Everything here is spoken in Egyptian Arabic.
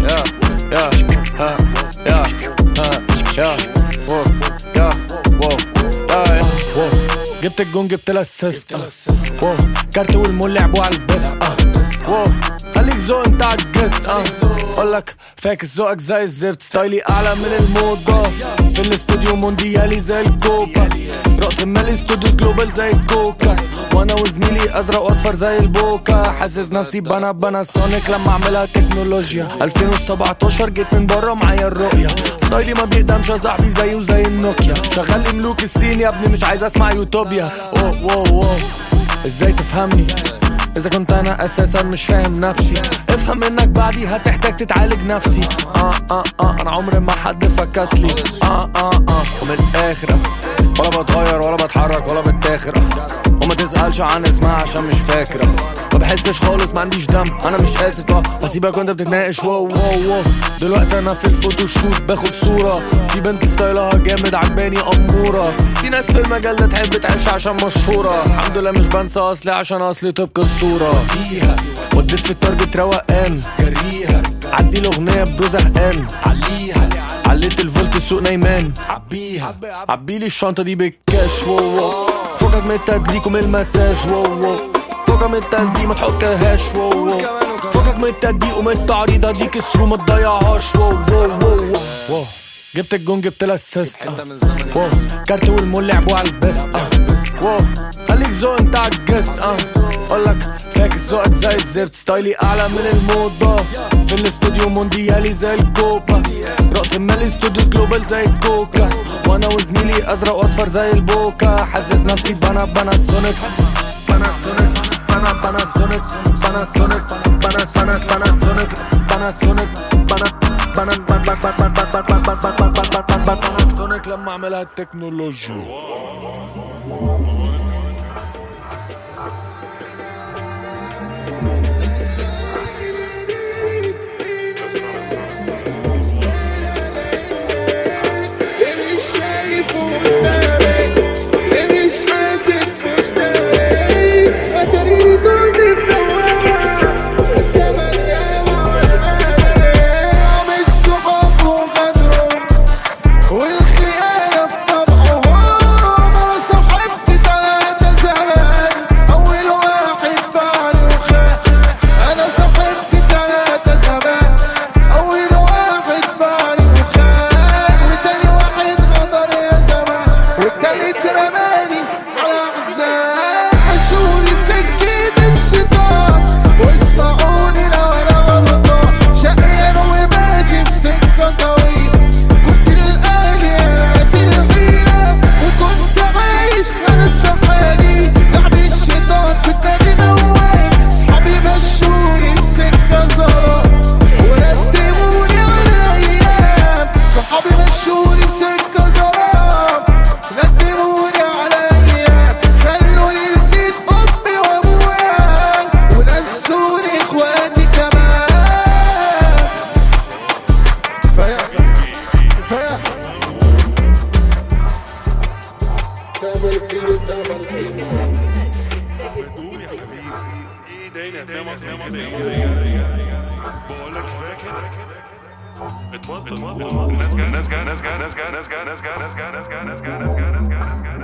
yeah, yeah, ha, yeah, ha, yeah, wow, yeah, wow, yeah, yeah, wow. جبت الجون جبت الاسيست واو كارت والمول لعبوا على البيست اه واو خليك ذوق انت عجزت اه اقولك فاكس ذوقك زي الزفت ستايلي اعلى من الموضة في الاستوديو مونديالي زي الكوبا رأس مالي استوديوز جلوبال زي الكوكا وانا وزميلي ازرق واصفر زي البوكا حاسس نفسي بنا بنا سونيك لما اعملها تكنولوجيا 2017 جيت من بره معايا الرؤية ستايلي ما بيقدمش يا صاحبي زيه زي النوكيا شغال لي ملوك الصين يا ابني مش عايز اسمع يوتوبيا واو واو واو ازاي تفهمني اذا كنت انا اساسا مش فاهم نفسي افهم انك بعدي هتحتاج تتعالج نفسي اه اه اه انا عمري ما حد فكسلي اه اه اه ومن الاخر آه، ولا بتغير ولا بتحرك ولا بتاخر آه، وما تسألش عن اسمها عشان مش فاكرة ما بحسش خالص ما عنديش دم انا مش اسف اه هسيبك وانت بتتناقش واو واو واو دلوقتي انا في الفوتوشوت باخد صورة في بنت ستايلها جامد عجباني امورة في ناس في المجال ده تحب تعيش عشان مشهورة الحمد لله مش بنسى اصلي عشان اصلي طبق الصورة فيها وديت في التارجت روقان جريها عدي الاغنية برو زهقان عليها عليت الفولت السوق نايمان عبيها عبيلي الشنطة دي بالكاش واو واو فوقك من التدليك ومن المساج واو واو فوقك من التلزيق ما تحكهاش واو واو فوقك من التدقيق ومن التعريض اديك السرو ما تضيعهاش واو واو واو واو جبت الجون جبت الاسيست آه. واو كارت والمول لعبوا على البيست اه واو خليك ذوق انت عجزت اه اقولك فاكس ذوقك زي الزفت ستايلي اعلى من الموضة في الاستوديو مونديالي زي الكوبا رأس مالي استوديوز جلوبال زي الكوكا وانا وزميلي ازرق واصفر زي البوكا حاسس نفسي بنا بنا سونيك بنا سونيك بنا بنا سونيك بنا سونيك بنا بنا بنا سونيك بنا سونيك بنا بنا بنا بنا بنا بنا بنا بنا بنا بنا سونيك لما اعملها التكنولوجيا والخيانة في طبعهم أنا صاحبت تلاتة زمان أول واحد باعني وخان أنا صاحبت تلاتة زمان أول واحد باعني وخان وتاني واحد غدر يا زمان والتالت رماني على أحزان حشوني بسكة الشيطان واسمعوني لو أنا غلطان شقيان وماشي في سكة طويلة كنت للأهل يا راسي الحيرة وكنت عايش أنا سبحاني لعب الشيطان في دماغي نوال صحابي مشوني بسكة ظلام ورتبوني على أيام صحابي مشوني بسكة ظلام ندموني على أيام خلوني نسيت أمي وأبويا ونسوني إخواتي كمان كفاية كفاية بدون يا حبيبي ايدينا قدامك كده بقول لك كفايه كده اتفضل اتفضل ناس جا ناس جا ناس جا ناس جا ناس جا ناس جا ناس جا ناس جا ناس جا ناس جا ناس جا